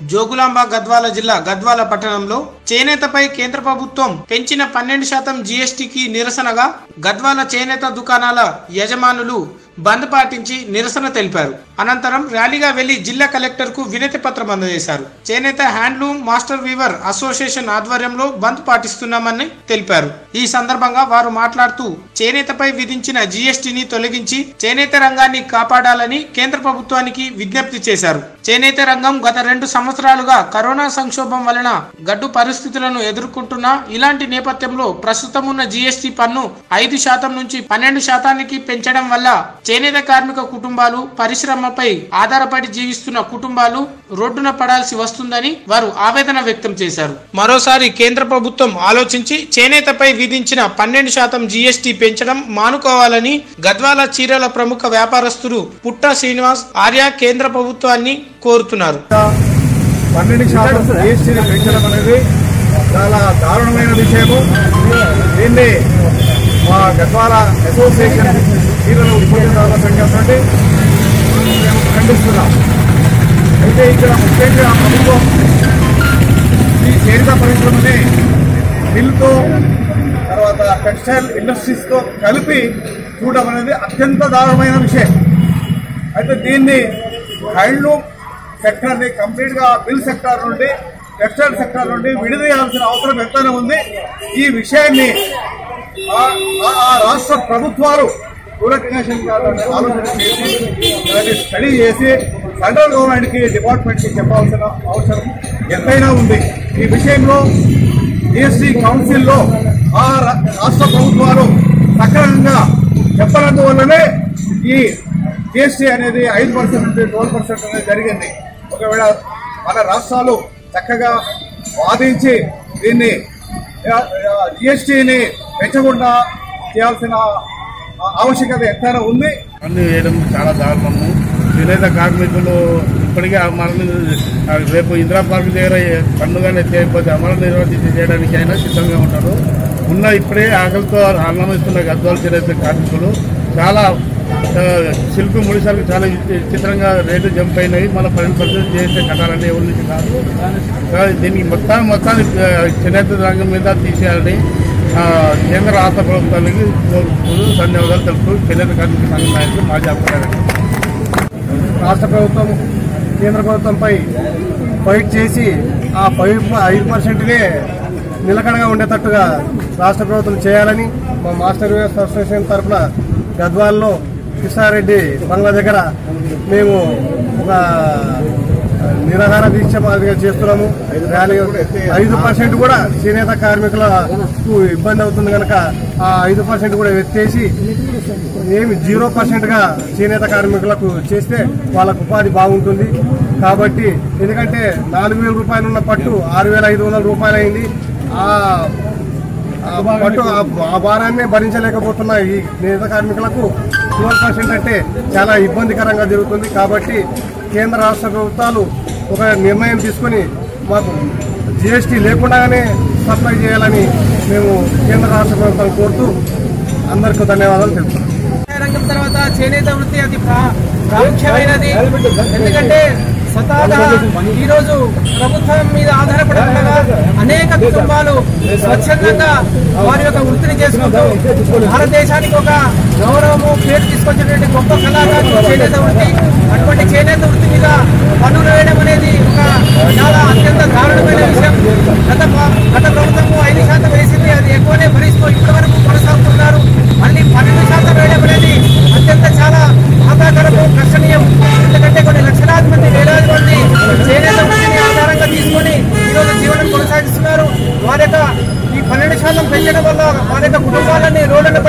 జోగులాంబ గద్వాల జిల్లా గద్వాల పట్టణంలో చేనేతపై కేంద్ర ప్రభుత్వం పెంచిన పన్నెండు శాతం జీఎస్టీకి నిరసనగా గద్వాల చేనేత దుకాణాల యజమానులు బంద్ పాటించి నిరసన తెలిపారు అనంతరం ర్యాలీగా వెళ్లి జిల్లా కలెక్టర్ కు వినతి పత్రం అందజేశారు చేనేత హ్యాండ్లూమ్ మాస్టర్ వీవర్ అసోసియేషన్ ఆధ్వర్యంలో బంద్ పాటిస్తున్నామని తెలిపారు ఈ సందర్భంగా వారు మాట్లాడుతూ చేనేతపై విధించిన జీఎస్టీని తొలగించి చేనేత రంగాన్ని కాపాడాలని కేంద్ర ప్రభుత్వానికి విజ్ఞప్తి చేశారు చేనేత రంగం గత రెండు సంవత్సరాలుగా కరోనా సంక్షోభం వలన గడ్డు పరిస్థితులను ఎదుర్కొంటున్న ఇలాంటి నేపథ్యంలో ప్రస్తుతం ఉన్న జీఎస్టీ పన్ను ఐదు శాతం నుంచి పన్నెండు శాతానికి పెంచడం వల్ల చేనేత కార్మిక కుటుంబాలు పరిశ్రమపై ఆధారపడి జీవిస్తున్న కుటుంబాలు రోడ్డున పడాల్సి వస్తుందని వారు ఆవేదన వ్యక్తం చేశారు మరోసారి కేంద్ర ప్రభుత్వం ఆలోచించి చేనేతపై విధించిన పన్నెండు శాతం జీఎస్టీ పెంచడం మానుకోవాలని గద్వాల చీరల ప్రముఖ వ్యాపారస్తులు పుట్ట శ్రీనివాస్ ఆర్య కేంద్ర ప్రభుత్వాన్ని కోరుతున్నారు పన్నెండు శాతం జీఎస్టీని పెంచడం అనేది చాలా దారుణమైన విషయము దీన్ని మా గద్వాల అసోసియేషన్ చీరల ఉత్పత్తిదారుల సంఘం నుండి మేము ఖండిస్తున్నాం అయితే ఇక్కడ ముఖ్యంగా ప్రభుత్వం ఈ చేరిత పరిశ్రమని మిల్తో తర్వాత టెక్స్టైల్ ఇండస్ట్రీస్తో కలిపి చూడడం అనేది అత్యంత దారుణమైన విషయం అయితే దీన్ని హ్యాండ్లూమ్ సెక్టర్ ని కంప్లీట్ గా మిల్ సెక్టర్ నుండి టెక్స్టైల్ సెక్టర్ నుండి విడదీయాల్సిన అవసరం ఎంతైనా ఉంది ఈ విషయాన్ని ఆ- ఆ- ఆ రాష్ట్ర ప్రభుత్వాలు కూలకనేషన్ ఆలోచన చేసి దాన్ని స్టడీ చేసి సెంట్రల్ గవర్నమెంట్ కి డిపార్ట్మెంట్ కి చెప్పాల్సిన అవసరం ఎంతైనా ఉంది ఈ విషయంలో జిఎస్టీ కౌన్సిల్లో ఆ రా- రాష్ట్ర ప్రభుత్వాలు సక్రమంగా చెప్పనందువల్లనే ఈ జిఎస్టీ అనేది ఐదు పర్సెంట్ నుండి ట్వెల్వ్ పర్సెంట్ అనేది జరిగింది ఒకవేళ మన రాష్ట్రాలు చక్కగా వాదించి దీన్ని జిఎస్టీని పెంచకుండా చేయాల్సిన ఆ, ఆవశ్యకత ఎంతైనా ఉంది పన్ను వేయడం చాలా దారుణము చేనేత కార్మికులు ఇప్పటికే అమలు రేపు ఇందిరా పార్క్ దగ్గర పన్నుగానే చేయకపోతే అమలు నిర్వర్తించి చేయడానికి అయినా సిద్ధంగా ఉంటారు ఉన్న ఇప్పుడే ఆకలితో అన్నమిస్తున్న గద్వాల చేనేత కార్మికులు చాలా ఆ, శిల్పి ముడిసరికి చాలా చిత్రంగా రేట్లు జంప్ అయినాయి మన పన్నెండు పర్సెంట్ చేసే కట్టాలని ఎవరి నుంచి కాదు కానీ దీనికి మొత్తం మొత్తాన్ని ఆ, చేనేత రంగం మీద తీసేయాలని ఆ, కేంద్ర రాష్ట్ర ప్రభుత్వానికి కోరుతూ ధన్యవాదాలు తెలుపుతూ చేనేత కార్మిక సంఘం నాయకులు మాజీ అభిప్రాయం రాష్ట్ర ప్రభుత్వం కేంద్ర ప్రభుత్వంపై ఫైట్ చేసి ఆ ఫైవ్ ఐదు పర్సెంట్నే నిలకడగా ఉండేటట్టుగా రాష్ట్ర ప్రభుత్వం చేయాలని మా మాస్టర్ యూఎస్ అసోసియేషన్ తరఫున గద్వాల్లో కృష్ణారెడ్డి బంగ్లా దగ్గర మేము ఒక నిరాహార దీక్ష మాదిరిగా చేస్తున్నాము ర్యాలీ ఐదు పర్సెంట్ కూడా చేనేత కార్మికులకు ఇబ్బంది అవుతుంది కనుక ఆ ఐదు పర్సెంట్ కూడా ఎత్తేసి ఏమి జీరో పర్సెంట్ గా చేనేత కార్మికులకు చేస్తే వాళ్ళకు ఉపాధి బాగుంటుంది కాబట్టి ఎందుకంటే నాలుగు వేల రూపాయలు ఉన్న పట్టు ఆరు వేల ఐదు వందల రూపాయలు అయింది ఆ ఆ పట్టు ఆ- ఆ భారాన్ని భరించలేకపోతున్న ఈ నేత కార్మికులకు ట్వెల్వ్ పర్సెంట్ అంటే చాలా ఇబ్బందికరంగా జరుగుతుంది కాబట్టి కేంద్ర రాష్ట్ర ప్రభుత్వాలు ఒక నిర్ణయం తీసుకొని మాకు జిఎస్టీ లేకుండానే సప్లై చేయాలని మేము కేంద్ర రాష్ట్ర ప్రభుత్వాన్ని కోరుతూ అందరికీ ధన్యవాదాలు తెలుపుతున్నాం రంగం తర్వాత చేనేత వృత్తి అతి ప్రా- ప్రాముఖ్యమైనది ఎందుకంటే స్వతహాగా ఈ రోజు ప్రభుత్వం మీద ఆధారపడి ఉండగా అనేక కుటుంబాలు స్వచ్ఛందంగా వారి యొక్క వృత్తిని చేసుకుంటూ భారతదేశానికి ఒక గౌరవము పేరు తీసుకొచ్చినటువంటి గొప్ప కళాకారులు చేనేత వృత్తి అటువంటి చేనేత వృత్తి మీద పన్నులు వేయడం అనేది ఒక చాలా అత్యంత దారుణమైన విషయం గత ప్ర- గత ప్రభుత్వము ఐదు శాతం వేసింది అది ఎక్కువనే భరిస్తూ ఇప్పటి వరకు కొనసాగుతున్నారు మళ్ళీ పన్నెండు శాతం వేయడం అనేది అత్యంత చాలా బాధాకరము కష్టనీయం ఎందుకంటే కొన్ని లక్షలాది మంది వేలాది మంది చేనేత వృత్తిని ఆధారంగా తీసుకొని ఈరోజు జీవనం కొనసాగిస్తున్నారు వారి యొక్క ఈ పన్నెండు శాతం పెంచడం వల్ల వారి యొక్క కుటుంబాలన్నీ రోడ్డున